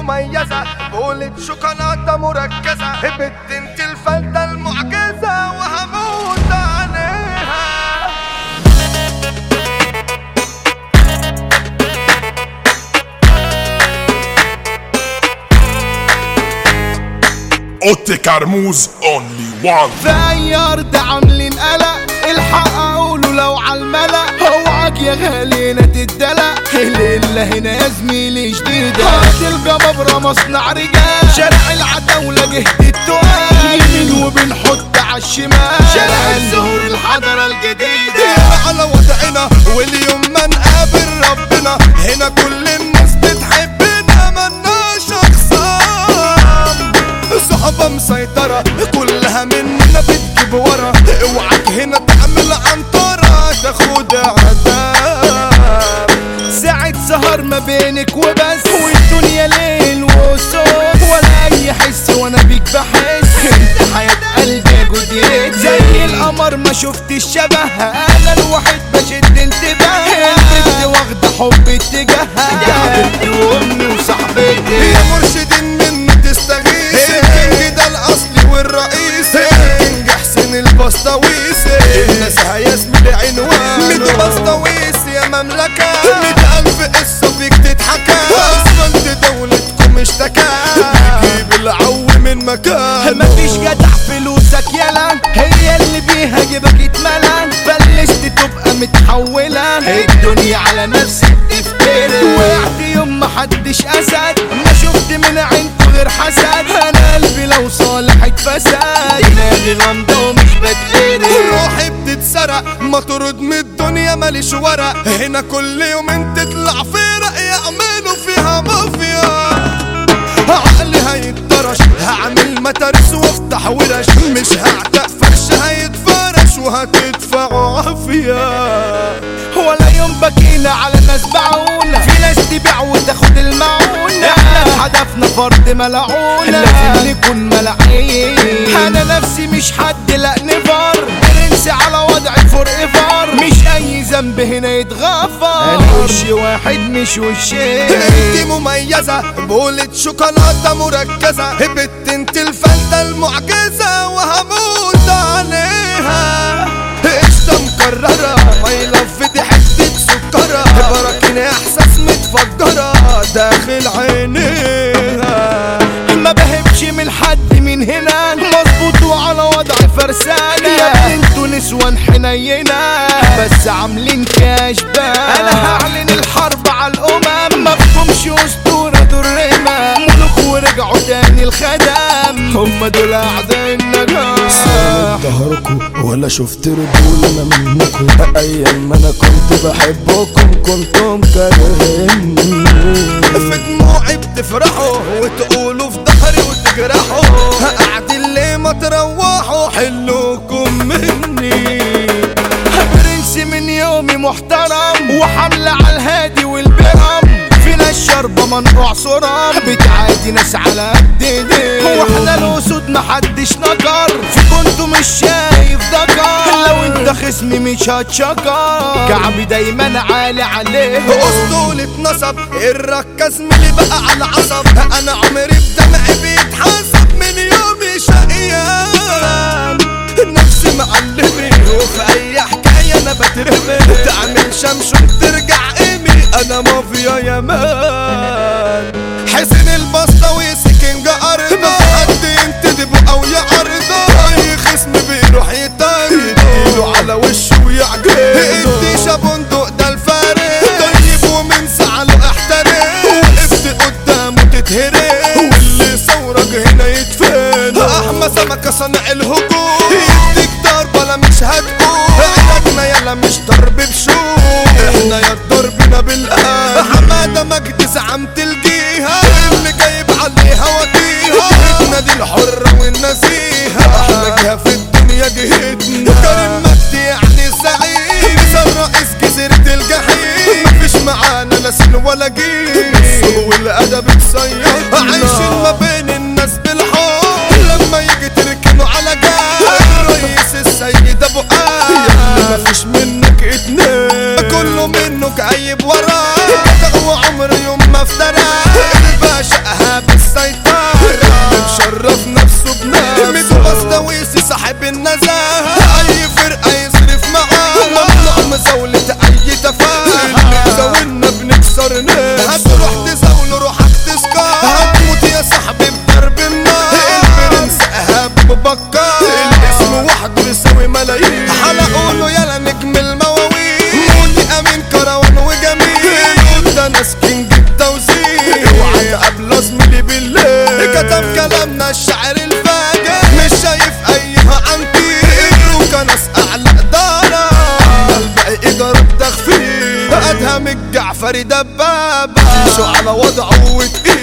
مميزة بولة شوكولاتة مركزة بنت انت الفلتة المعجزة وهموت عليها اوتي كرموز اونلي وان في اي ارض عاملين قلق الحق اقوله لو عالملأ اوعك يا غالينا تدلق الليلة هنا يا زميلي جديدة هات الجبابرة مصنع رجال شارع العتاولة جهة التقال يمين وبنحط عالشمال شارع الزهور الحضرة الجديدة على وضعنا واليوم ما نقابل ربنا هنا كل الناس بتحبنا ملناش اخصام صحبة مسيطرة كلها مننا بتجيب ورا اوعك هنا تعمل عنطرة تاخد عذاب ساعة سهر ما بينك وبس والدنيا ليل وصوت ولا اي حس وانا بيك بحس انت حياة قلبي يا جوديت زي القمر ما شفت الشبه انا الوحيد بشد انتباه البنت واخدة حب اتجاهها دي حبيبتي وامي وصاحبتي يا مرشد مني تستغيث الكينج ده الاصلي والرئيس الكينج حسين البسطويسي الناس هيسمي العنوان ميدو بسطويس يا مملكة مية ألف قصة فيك تتحكى اسفلت دولتكم اشتكى بيجيب العو من مكان مفيش جدع فلوسك يلا هي اللي بيها جيبك اتملى بلشت تبقى متحولة الدنيا على نفسك تفتري وقعت يوم محدش اسد ما شفت من عينكوا غير حسد انا قلبي لو صالح اتفسد دماغي غامضة ومش بتقري روحي بتتسرق ما ترد من الدنيا ماليش ورق هنا كل يوم تطلع فرق يعملوا فيها مافيا عقلي هيتدرش هعمل متارس وافتح ورش مش هعتق فرش هيتفرش وهتدفعوا عافية ولا يوم بكينا على ناس باعونا في ناس تبيع وتاخد المعونة احنا في هدفنا فرد ملعونة لازم نكون ملعين انا نفسي مش حد لا نفر برنسي على وضعي فور ايفر مش اي ذنب هنا يتغفر انا وشي واحد مش وشين انت مميزة بولة شوكولاتة مركزة هبت انت الفلتة المعجزة وهموت عليها قشطة مكررة ماي لاف دي حتة سكرة براكين احساس متفجرة داخل عينيها ما بهبش من حد من هنا مظبوط وعلى وضع فرسانة يا ابني انتوا نسوان حنينة بس عاملين كاشبان انا هعلن الحرب على الامم مفهومش اسطورة دريمة ملوك ورجعوا تاني الخدم هم دول اعداء النجاح ظهركم ولا شفت رجولنا منكم ايام ما انا كنت بحبكم كنتم كارهيني في دموعي بتفرحوا وتقولوا في ظهري وتجرحوا قاعدين ليه ما تروحوا حلوكم مني برنس من يومي محترم وحملة على الهادي والبرم في ناس شاربة منقوع صرام بتعادي ناس على قد ايديه واحنا الاسود محدش نكر في كنتوا مش شايف ذكر لو انت خصمي مش هتشكر كعبي دايما عالي عليه اسطولة نصب الركاز ملي بقى على عصب انا عمري بدمعي بيتحسب من يومي شقيان نفسي معلمي وفي اي حكاية انا بترمي تعمل شمس وترجع ايمي انا مافيا يا مان حسن البسطة وسكين ارضه حد ينتدب او يعرضه اي خصم بيروح يطرد يديله على وشه ويعجبه ادي بندق ده الفارق طيب ومن سعله احترق وقفت قدامه تتهرق واللي ثورك هنا يدفن احمى سمكة صنع الهجوم يديك ضربة لا مش هتقوم علاجنا يلا مش ضرب بشوم احنا يا ضربنا بالقلب حمادة مجد زعمت الجيهة اللي جايب عليها وديها جهتنا دي الحرة والنزيهة احلى جهة في الدنيا جهتنا كريم مجدي يعني الزعيم مثل رئيس جزيرة الجحيم مفيش معانا لا سن ولا جيل السوق والادب تصير عايشين ما بين الناس بالحب لما يجي تركنوا على جنب الرئيس السيد ابو قال يا مفيش منك اتنين كله منه جايب وراه جدع وعمر يوم ما افترى الباشا اهاب ايهام الجعفري دبابة يمشوا على وضعه وتقيل